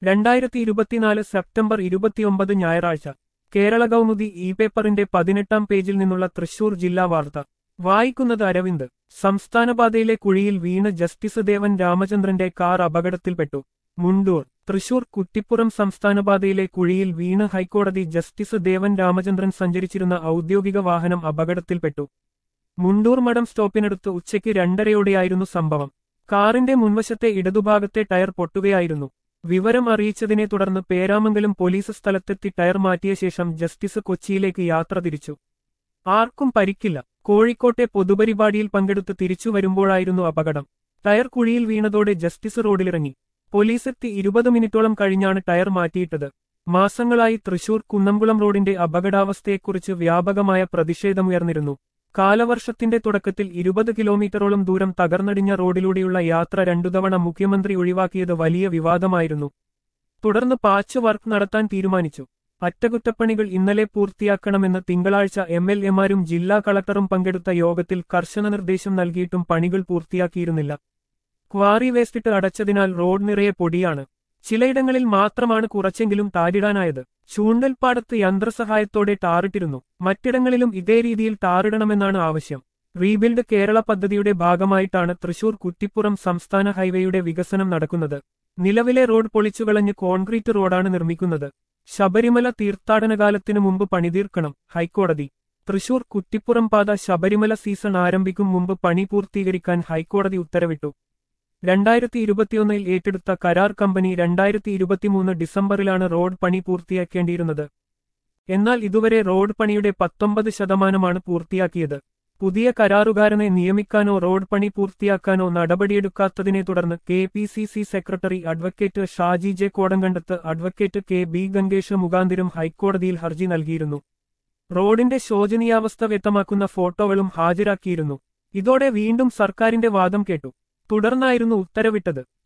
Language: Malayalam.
രണ്ടായിരത്തി ഇരുപത്തിനാല് സെപ്റ്റംബർ ഇരുപത്തിയൊമ്പത് ഞായറാഴ്ച കേരള കൗമുദി ഇ പേപ്പറിന്റെ പതിനെട്ടാം പേജിൽ നിന്നുള്ള തൃശൂർ ജില്ലാ വാർത്ത വായിക്കുന്നത് അരവിന്ദ് സംസ്ഥാനപാതയിലെ കുഴിയിൽ വീണ് ജസ്റ്റിസ് ദേവൻ രാമചന്ദ്രന്റെ കാർ അപകടത്തിൽപ്പെട്ടു മുണ്ടൂർ തൃശൂർ കുറ്റിപ്പുറം സംസ്ഥാനപാതയിലെ കുഴിയിൽ വീണ് ഹൈക്കോടതി ജസ്റ്റിസ് ദേവൻ രാമചന്ദ്രൻ സഞ്ചരിച്ചിരുന്ന ഔദ്യോഗിക വാഹനം അപകടത്തിൽപ്പെട്ടു മുണ്ടൂർ മഠം സ്റ്റോപ്പിനടുത്ത് ഉച്ചയ്ക്ക് രണ്ടരയോടെയായിരുന്നു സംഭവം കാറിന്റെ മുൻവശത്തെ ഇടതുഭാഗത്തെ ടയർ പൊട്ടുകയായിരുന്നു വിവരം അറിയിച്ചതിനെ തുടർന്ന് പേരാമംഗലം പോലീസ് സ്ഥലത്തെത്തി ടയർ മാറ്റിയ ശേഷം ജസ്റ്റിസ് കൊച്ചിയിലേക്ക് യാത്ര തിരിച്ചു ആർക്കും പരിക്കില്ല കോഴിക്കോട്ടെ പൊതുപരിപാടിയിൽ പങ്കെടുത്ത് തിരിച്ചു വരുമ്പോഴായിരുന്നു അപകടം ടയർ കുഴിയിൽ വീണതോടെ ജസ്റ്റിസ് റോഡിലിറങ്ങി പോലീസെത്തി ഇരുപത് മിനിറ്റോളം കഴിഞ്ഞാണ് ടയർ മാറ്റിയിട്ടത് മാസങ്ങളായി തൃശൂർ കുന്നംകുളം റോഡിന്റെ അപകടാവസ്ഥയെക്കുറിച്ച് വ്യാപകമായ പ്രതിഷേധമുയർന്നിരുന്നു കാലവർഷത്തിന്റെ തുടക്കത്തിൽ ഇരുപത് കിലോമീറ്ററോളം ദൂരം തകർന്നടിഞ്ഞ റോഡിലൂടെയുള്ള യാത്ര രണ്ടു തവണ മുഖ്യമന്ത്രി ഒഴിവാക്കിയത് വലിയ വിവാദമായിരുന്നു തുടർന്ന് പാച്ച് വർക്ക് നടത്താൻ തീരുമാനിച്ചു അറ്റകുറ്റപ്പണികൾ ഇന്നലെ പൂർത്തിയാക്കണമെന്ന് തിങ്കളാഴ്ച എം എൽ എമാരും ജില്ലാ കളക്ടറും പങ്കെടുത്ത യോഗത്തിൽ കർശന നിർദ്ദേശം നൽകിയിട്ടും പണികൾ പൂർത്തിയാക്കിയിരുന്നില്ല ക്വാറി വേസ്റ്റിട്ട് അടച്ചതിനാൽ റോഡ് നിറയെ പൊടിയാണ് ചിലയിടങ്ങളിൽ മാത്രമാണ് കുറച്ചെങ്കിലും താരിടാനായത് ചൂണ്ടൽപ്പാടത്ത് യന്ത്രസഹായത്തോടെ ടാറിട്ടിരുന്നു മറ്റിടങ്ങളിലും ഇതേ രീതിയിൽ ടാറിടണമെന്നാണ് ആവശ്യം റീബിൽഡ് കേരള പദ്ധതിയുടെ ഭാഗമായിട്ടാണ് തൃശൂർ കുറ്റിപ്പുറം സംസ്ഥാന ഹൈവേയുടെ വികസനം നടക്കുന്നത് നിലവിലെ റോഡ് പൊളിച്ചുകളഞ്ഞ് കോൺക്രീറ്റ് റോഡാണ് നിർമ്മിക്കുന്നത് ശബരിമല തീർത്ഥാടനകാലത്തിനു മുമ്പ് പണിതീർക്കണം ഹൈക്കോടതി തൃശൂർ കുറ്റിപ്പുറം പാത ശബരിമല സീസൺ ആരംഭിക്കും മുമ്പ് പണി പൂർത്തീകരിക്കാൻ ഹൈക്കോടതി ഉത്തരവിട്ടു രണ്ടായിരത്തി ഇരുപത്തിയൊന്നിൽ ഏറ്റെടുത്ത കരാർ കമ്പനി രണ്ടായിരത്തി ഇരുപത്തിമൂന്ന് ഡിസംബറിലാണ് റോഡ് പണി പൂർത്തിയാക്കേണ്ടിയിരുന്നത് എന്നാൽ ഇതുവരെ റോഡ് പണിയുടെ പത്തൊമ്പത് ശതമാനമാണ് പൂർത്തിയാക്കിയത് പുതിയ കരാറുകാരനെ നിയമിക്കാനോ റോഡ് പണി പൂർത്തിയാക്കാനോ നടപടിയെടുക്കാത്തതിനെ തുടർന്ന് K P C C secretary advocate Shaji J Kodankandath advocate K B Gangesh മുഖാന്തിരം ഹൈക്കോടതിയിൽ ഹർജി നൽകിയിരുന്നു റോഡിന്റെ ശോചനീയാവസ്ഥ വ്യക്തമാക്കുന്ന ഫോട്ടോകളും ഹാജരാക്കിയിരുന്നു ഇതോടെ വീണ്ടും സർക്കാരിന്റെ വാദം കേട്ടു തുടർന്നായിരുന്നു ഉത്തരവിട്ടത്